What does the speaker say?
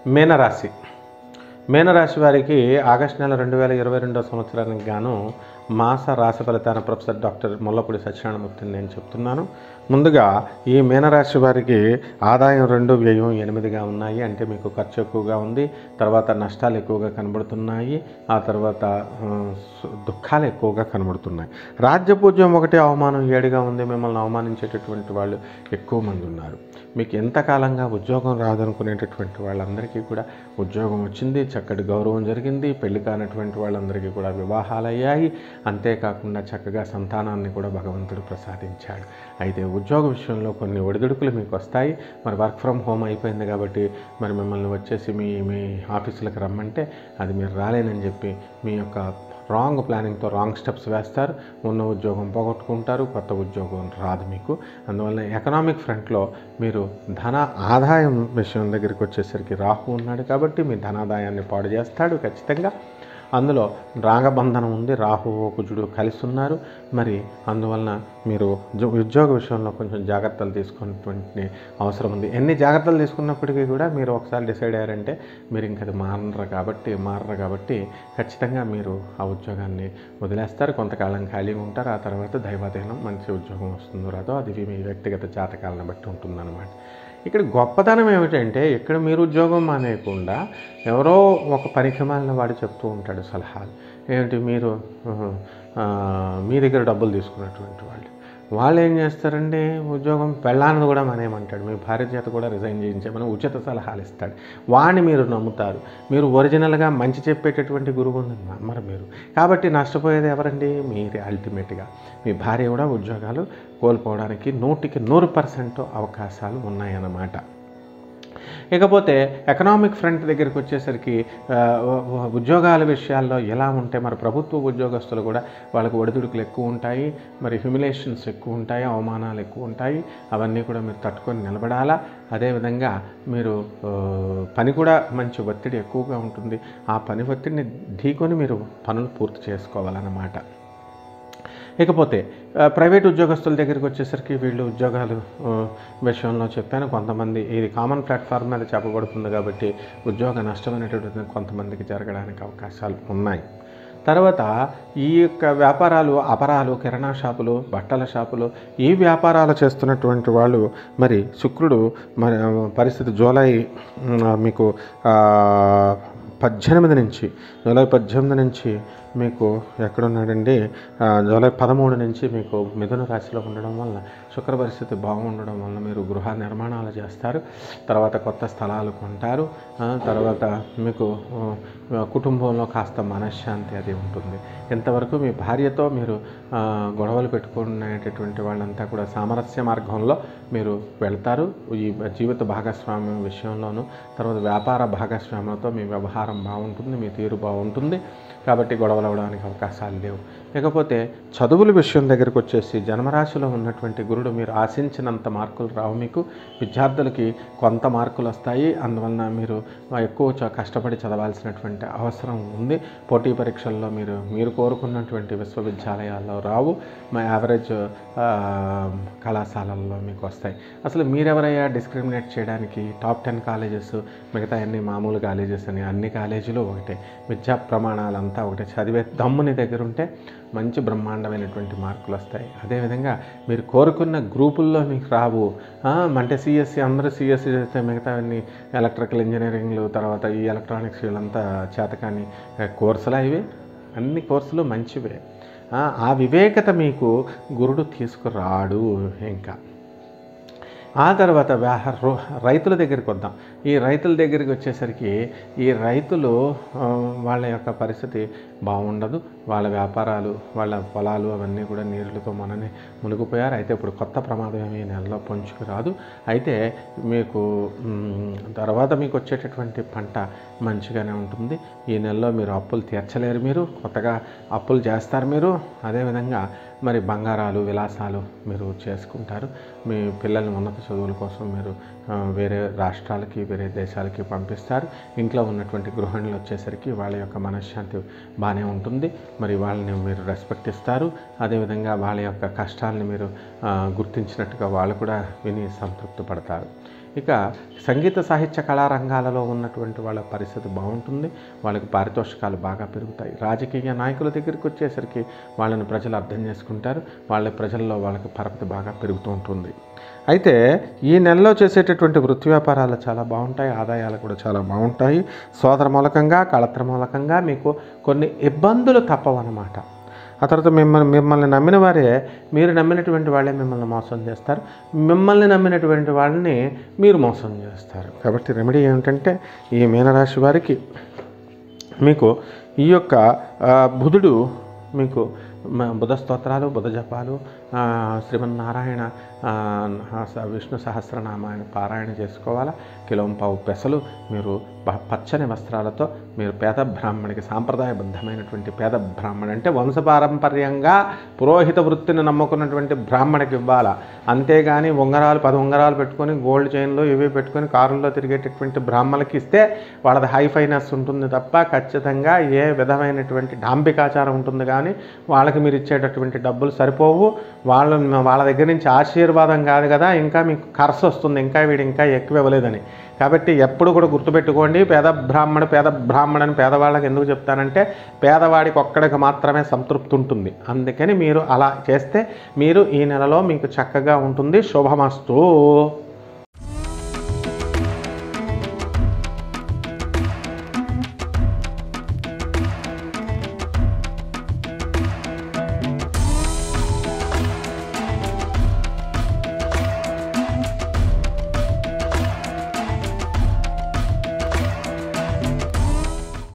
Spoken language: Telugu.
మీనరాశి మీనరాశి వారికి ఆగస్టు నెల రెండు వేల ఇరవై రెండో సంవత్సరానికి గాను మాస రాశి ఫలితాన ప్రొఫెసర్ డాక్టర్ ముల్లపూడి సత్యనారాయణమూర్తిని నేను చెప్తున్నాను ముందుగా ఈ మీనరాశి వారికి ఆదాయం రెండు వ్యయం ఎనిమిదిగా ఉన్నాయి అంటే మీకు ఖర్చు ఎక్కువగా ఉంది తర్వాత నష్టాలు ఎక్కువగా కనబడుతున్నాయి ఆ తర్వాత ఆ, సు- దుఃఖాలు ఎక్కువగా కనబడుతున్నాయి రాజ్యపూజ్యం ఒకటి అవమానం ఏడుగా ఉంది మిమ్మల్ని అవమానించేటటువంటి వాళ్ళు ఎక్కువ మంది ఉన్నారు మీకు ఎంతకాలంగా ఉద్యోగం రాదనుకునేటటువంటి వాళ్ళందరికీ కూడా ఉద్యోగం వచ్చింది చక్కటి గౌరవం జరిగింది పెళ్లి కానటువంటి వాళ్ళందరికీ కూడా వివాహాలు అయ్యాయి అంతేకాకుండా చక్కగా సంతానాన్ని కూడా భగవంతుడు ప్రసాదించాడు అయితే ఉద్యోగ విషయంలో కొన్ని ఒడిదుడుకులు మీకు వస్తాయి మరి వర్క్ ఫ్రమ్ హోమ్ అయిపోయింది కాబట్టి మరి మిమ్మల్ని వచ్చేసి మీ మీ ఆఫీసులకు రమ్మంటే అది మీరు రాలేనని చెప్పి మీ యొక్క రాంగ్ ప్లానింగ్తో రాంగ్ స్టెప్స్ వేస్తారు ఉన్న ఉద్యోగం పోగొట్టుకుంటారు కొత్త ఉద్యోగం రాదు మీకు అందువల్ల ఎకనామిక్ ఫ్రంట్లో మీరు ధన ఆదాయం విషయం దగ్గరికి వచ్చేసరికి రాహు ఉన్నాడు కాబట్టి మీ ధనాదాయాన్ని పాడు చేస్తాడు ఖచ్చితంగా అందులో రాగబంధనం ఉంది రాహు కుజుడు కలిసి ఉన్నారు మరి అందువలన మీరు ఉద్యో- ఉద్యోగ విషయంలో కొంచెం జాగ్రత్తలు తీసుకున్నటువంటి అవసరం ఉంది ఎన్ని జాగ్రత్తలు తీసుకున్నప్పటికీ కూడా మీరు ఒకసారి డిసైడ్ అయ్యారంటే మీరు ఇంక అది మారరు కాబట్టి మారరు కాబట్టి ఖచ్చితంగా మీరు ఆ ఉద్యోగాన్ని వదిలేస్తారు కొంతకాలం ఖాళీగా ఉంటారు ఆ తర్వాత దైవాధీనం మంచి ఉద్యోగం వస్తుందో రాదో అది మీ వ్యక్తిగత జాతకాలను బట్టి ఉంటుందన్నమాట ఇక్కడ గొప్పతనం ఏమిటంటే ఇక్కడ మీరు ఉద్యోగం మానేయకుండా ఎవరో ఒక పరికమాలిన వాడు చెప్తూ ఉంటాడు సలహాలు ఏమిటి మీరు ఉహు, ఆ, మీ దగ్గర డబ్బులు తీసుకున్నటువంటి వాళ్ళు వాళ్ళు ఏం చేస్తారండి ఉద్యోగం పెళ్ళాన్ని కూడా మానేయమంటాడు మీ భార్య చేత కూడా రిజైన్ చేయించమని ఉచిత సలహాలు ఇస్తాడు వాడిని మీరు నమ్ముతారు మీరు ఒరిజినల్గా మంచి చెప్పేటటువంటి గురువుని నమ్మరు మీరు కాబట్టి నష్టపోయేది ఎవరండి మీరే అల్టిమేట్గా మీ భార్య కూడా ఉద్యోగాలు కోల్పోవడానికి నూటికి నూరు పర్సెంట్ అవకాశాలు ఉన్నాయన్నమాట ఇకపోతే ఎకనామిక్ ఫ్రంట్ దగ్గరికి వచ్చేసరికి ఆ, ఉ- ఉ- ఉద్యోగాల విషయాల్లో ఎలా ఉంటే మరి ప్రభుత్వ ఉద్యోగస్తులు కూడా వాళ్ళకి ఒడిదుడుకులు ఎక్కువ ఉంటాయి మరి హ్యూమిలేషన్స్ ఎక్కువ ఉంటాయి అవమానాలు ఎక్కువ ఉంటాయి అవన్నీ కూడా మీరు తట్టుకొని నిలబడాలా అదేవిధంగా మీరు ఆ, పని కూడా మంచి ఒత్తిడి ఎక్కువగా ఉంటుంది ఆ పని ఒత్తిడిని ఢీకొని మీరు పనులు పూర్తి చేసుకోవాలన్నమాట ఇకపోతే ఆ, ప్రైవేట్ ఉద్యోగస్తుల దగ్గరికి వచ్చేసరికి వీళ్ళు ఉద్యోగాలు ఆ, విషయంలో చెప్పాను కొంతమంది ఇది కామన్ ప్లాట్ఫామ్ మీద చెప్పబడుతుంది కాబట్టి ఉద్యోగ నష్టం అనేటువంటిది కొంతమందికి జరగడానికి అవకాశాలు ఉన్నాయి తర్వాత ఈ యొక్క వ్యాపారాలు అపరాలు కిరాణా షాపులు బట్టల షాపులు ఈ వ్యాపారాలు చేస్తున్నటువంటి వాళ్ళు మరి శుక్రుడు మరి ఆ, పరిస్థితి జూలై ఉమ్, మీకు ఆ, పద్దెనిమిది నుంచి జూలై పద్దెనిమిది నుంచి మీకు ఎక్కడున్నాడండి ఆ, జూలై పదమూడు నుంచి మీకు మిథున రాశిలో ఉండడం వల్ల శుక్ర పరిస్థితి బాగుండడం వల్ల మీరు గృహ నిర్మాణాలు చేస్తారు తర్వాత కొత్త స్థలాలు కొంటారు ఆ, తర్వాత మీకు ఆ, కుటుంబంలో కాస్త మనశ్శాంతి అది ఉంటుంది ఇంతవరకు మీ భార్యతో మీరు ఆ, గొడవలు పెట్టుకునేటటువంటి వాళ్ళంతా కూడా సామరస్య మార్గంలో మీరు వెళ్తారు ఈ జీవిత భాగస్వామ్యం విషయంలోనూ తర్వాత వ్యాపార భాగస్వామ్యంతో మీ వ్యవహారం బాగుంటుంది మీ తీరు బాగుంటుంది కాబట్టి గొడవలు అవడానికి అవకాశాలు లేవు ఇకపోతే చదువుల విషయం దగ్గరికి వచ్చేసి జన్మరాశిలో ఉన్నటువంటి గురుడు మీరు ఆశించినంత మార్కులు రావు మీకు విద్యార్థులకి కొంత మార్కులు వస్తాయి అందువలన మీరు ఎక్కువ చ- కష్టపడి చదవాల్సినటువంటి అవసరం ఉంది పోటీ పరీక్షల్లో మీరు మీరు కోరుకున్నటువంటి విశ్వవిద్యాలయాల్లో రావు మా యావరేజ్ ఆ, కళాశాలల్లో మీకు వస్తాయి అసలు మీరెవరయ్యా డిస్క్రిమినేట్ చేయడానికి టాప్ టెన్ కాలేజెస్ మిగతా అన్ని మామూలు కాలేజెస్ అని అన్ని కాలేజీలు ఒకటే విద్యా ప్రమాణాలంతా ఒకటే చదివే దమ్ముని దగ్గర ఉంటే మంచి బ్రహ్మాండమైనటువంటి మార్కులు వస్తాయి అదేవిధంగా మీరు కోరుకున్న గ్రూపుల్లో మీకు రావు ఆ, అంటే సిఎస్సి అందరూ సిఎస్సి చేస్తే మిగతా అన్ని ఎలక్ట్రికల్ ఇంజనీరింగ్లు తర్వాత ఈ ఎలక్ట్రానిక్స్ వీళ్ళంతా చేతకాని ఆ, కోర్సులా ఇవి అన్ని కోర్సులు మంచివే ఆ, ఆ వివేకత మీకు గురుడు తీసుకురాడు ఇంకా ఆ తర్వాత వ్యాహ రో- రైతుల దగ్గరికి వద్దాం ఈ రైతుల దగ్గరికి వచ్చేసరికి ఈ రైతులు ఆ, వాళ్ళ యొక్క పరిస్థితి బాగుండదు వాళ్ళ వ్యాపారాలు వాళ్ళ పొలాలు అవన్నీ కూడా నీళ్ళతో మననే మునిగిపోయారు అయితే ఇప్పుడు కొత్త ప్రమాదం ఏమీ ఈ నెలలో పొంచుకు రాదు అయితే మీకు మ్, తర్వాత మీకు వచ్చేటటువంటి పంట మంచిగానే ఉంటుంది ఈ నెలలో మీరు అప్పులు తీర్చలేరు మీరు కొత్తగా అప్పులు చేస్తారు మీరు అదేవిధంగా మరి బంగారాలు విలాసాలు మీరు చేసుకుంటారు మీ పిల్లల్ని ఉన్నత చదువుల కోసం మీరు ఆ, వేరే రాష్ట్రాలకి వేరే దేశాలకి పంపిస్తారు ఇంట్లో ఉన్నటువంటి గృహిణులు వచ్చేసరికి వాళ్ళ యొక్క మనశ్శాంతి బాగానే ఉంటుంది మరి వాళ్ళని మీరు రెస్పెక్ట్ ఇస్తారు అదేవిధంగా వాళ్ళ యొక్క కష్టాలని మీరు ఆ, గుర్తించినట్టుగా వాళ్ళు కూడా విని సంతృప్తి పడతారు ఇక సంగీత సాహిత్య కళా రంగాలలో ఉన్నటువంటి వాళ్ళ పరిస్థితి బాగుంటుంది వాళ్ళకి పారితోషికాలు బాగా పెరుగుతాయి రాజకీయ నాయకుల దగ్గరికి వచ్చేసరికి వాళ్ళని ప్రజలు అర్థం చేసుకుంటారు వాళ్ళ ప్రజల్లో వాళ్ళకి పరపతి బాగా పెరుగుతూ ఉంటుంది అయితే ఈ నెలలో చేసేటటువంటి వృత్తి వ్యాపారాలు చాలా బాగుంటాయి ఆదాయాలు కూడా చాలా బాగుంటాయి సోదర మూలకంగా కళత్ర మూలకంగా మీకు కొన్ని ఇబ్బందులు తప్పవన్నమాట ఆ తర్వాత మిమ్మల్ని మిమ్మల్ని నమ్మిన వారే మీరు నమ్మినటువంటి వాళ్ళే మిమ్మల్ని మోసం చేస్తారు మిమ్మల్ని నమ్మినటువంటి వాళ్ళని మీరు మోసం చేస్తారు కాబట్టి రెమెడీ ఏమిటంటే ఈ మీనరాశి వారికి మీకు ఈ యొక్క ఆ, బుధుడు మీకు మ- బుధ స్తోత్రాలు బుధ జపాలు ఆ, శ్రీమన్నారాయణ ఆ, స- విష్ణు సహస్రనామాయణ పారాయణ చేసుకోవాలా కిలోంపావు పెసలు మీరు ప- పచ్చని వస్త్రాలతో మీరు పేద బ్రాహ్మణికి సాంప్రదాయబద్ధమైనటువంటి పేద బ్రాహ్మణ అంటే వంశపారంపర్యంగా పురోహిత వృత్తిని నమ్ముకున్నటువంటి బ్రాహ్మణికి ఇవ్వాలా అంతేగాని ఉంగరాలు పది ఉంగరాలు పెట్టుకొని గోల్డ్ చైన్లు ఇవి పెట్టుకొని కారుల్లో తిరిగేటటువంటి బ్రాహ్మణులకి ఇస్తే వాళ్ళది హై ఫైనాన్స్ ఉంటుంది తప్ప ఖచ్చితంగా ఏ విధమైనటువంటి డాంబికాచారం ఉంటుంది కానీ వాళ్ళకి మీరు ఇచ్చేటటువంటి డబ్బులు సరిపోవు వాళ్ళ వాళ్ళ దగ్గర నుంచి ఆశీర్వాదం కాదు కదా ఇంకా మీకు ఖర్చు వస్తుంది ఇంకా వీడు ఇంకా ఎక్కువ ఇవ్వలేదని కాబట్టి ఎప్పుడు కూడా గుర్తుపెట్టుకోండి పేద బ్రాహ్మణ పేద బ్రాహ్మణని పేదవాళ్ళకి ఎందుకు చెప్తానంటే పేదవాడికి ఒక్కడికి మాత్రమే సంతృప్తి ఉంటుంది అందుకని మీరు అలా చేస్తే మీరు ఈ నెలలో మీకు చక్కగా ఉంటుంది శుభమస్తు